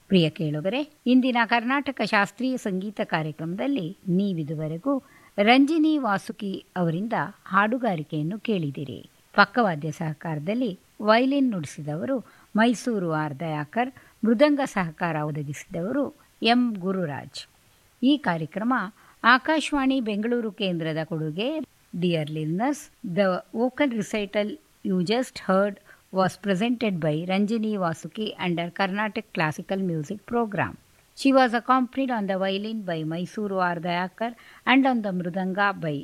ಪ್ರಿಯ ಕೇಳುಗರೆ ಇಂದಿನ ಕರ್ನಾಟಕ ಶಾಸ್ತ್ರೀಯ ಸಂಗೀತ ಕಾರ್ಯಕ್ರಮದಲ್ಲಿ ನೀವಿದುವರೆಗೂ ರಂಜಿನಿ ವಾಸುಕಿ ಅವರಿಂದ ಹಾಡುಗಾರಿಕೆಯನ್ನು ಕೇಳಿದಿರಿ ಪಕ್ಕವಾದ್ಯ ಸಹಕಾರದಲ್ಲಿ ವಯಲಿನ್ ನುಡಿಸಿದವರು ಮೈಸೂರು ಆರ್ ದಯಾಕರ್ ಮೃದಂಗ ಸಹಕಾರ ಒದಗಿಸಿದವರು ಎಂ ಗುರುರಾಜ್ ಈ ಕಾರ್ಯಕ್ರಮ ಆಕಾಶವಾಣಿ ಬೆಂಗಳೂರು ಕೇಂದ್ರದ ಕೊಡುಗೆ dear listeners the vocal recital you just heard was presented by Ranjini Vasuki under Carnatic Classical Music Program. She was accompanied on the violin by Mysuru R. Dayakar and on the mridanga by